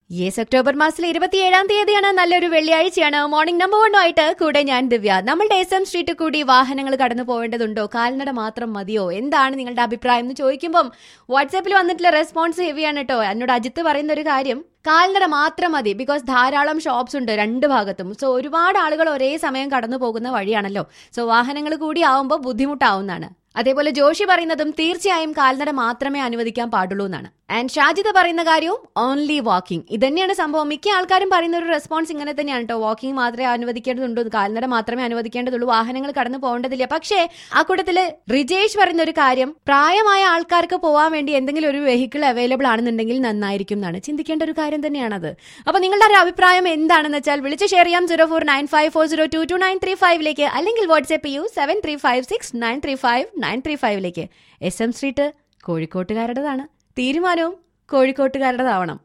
yes October മാസത്തിലെ ഇരുപത്തിയേഴാം തീയതിയാണ് നല്ലൊരു വെള്ളിയാഴ്ചയാണ് മോർണിംഗ് നമ്പർ വണ്ണുമായിട്ട് കൂടെ ഞാൻ ദിവ്യ നമ്മളുടെ എസ് എം സ്ട്രീറ്റ് കൂടി വാഹനങ്ങൾ കടന്നു പോകേണ്ടതുണ്ടോ കാൽനട മാത്രം മതിയോ എന്താണ് നിങ്ങളുടെ അഭിപ്രായം എന്ന് ചോദിക്കുമ്പം വാട്സാപ്പിൽ വന്നിട്ടുള്ള റെസ്പോൺസ് ഹെവിയാണ് കേട്ടോ എന്നോട് അജിത്ത് പറയുന്ന ഒരു കാര്യം കാൽനട മാത്രം മതി ബിക്കോസ് ധാരാളം ഷോപ്സ് ഉണ്ട് രണ്ട് ഭാഗത്തും സോ ഒരുപാട് ആളുകൾ ഒരേ സമയം കടന്നു പോകുന്ന വഴിയാണല്ലോ സോ വാഹനങ്ങൾ കൂടി ആവുമ്പോൾ ബുദ്ധിമുട്ടാവുന്നതാണ് അതേപോലെ ജോഷി പറയുന്നതും തീർച്ചയായും കാൽനട മാത്രമേ അനുവദിക്കാൻ പാടുള്ളൂ എന്നാണ് ആൻഡ് ഷാജിദ പറയുന്ന കാര്യവും ഓൺലി വാക്കിംഗ് ഇതന്നെയാണ് സംഭവം മിക്ക ആൾക്കാരും പറയുന്ന ഒരു റെസ്പോൺസ് ഇങ്ങനെ തന്നെയാണ് കേട്ടോ വാക്കിംഗ് മാത്രമേ അനുവദിക്കേണ്ടതുള്ളൂ കാൽനട മാത്രമേ അനുവദിക്കേണ്ടതുള്ളൂ വാഹനങ്ങൾ കടന്നു പോകേണ്ടതില്ല പക്ഷേ ആ കൂട്ടത്തില് റിജേഷ് പറയുന്ന ഒരു കാര്യം പ്രായമായ ആൾക്കാർക്ക് പോകാൻ വേണ്ടി എന്തെങ്കിലും ഒരു വെഹിക്കിൾ അവൈലബിൾ ആണെന്നുണ്ടെങ്കിൽ നന്നായിരിക്കും എന്നാണ് ചിന്തിക്കേണ്ട ഒരു കാര്യം തന്നെയാണത് അപ്പൊ നിങ്ങളുടെ ഒരു അഭിപ്രായം എന്താണെന്ന് വെച്ചാൽ വിളിച്ച് ഷെയർ ചെയ്യാം zero four nine five four zero two two nine three ഫൈവിലേക്ക് അല്ലെങ്കിൽ വാട്സ്ആപ്പ് ചെയ്യൂ seven three five six nine three five nine three ഫൈവിലേക്ക് എസ് എം സ്ട്രീറ്റ് കോഴിക്കോട്ടുകാരുടേതാണ് തീരുമാനവും കോഴിക്കോട്ടുകാരുടേതാവണം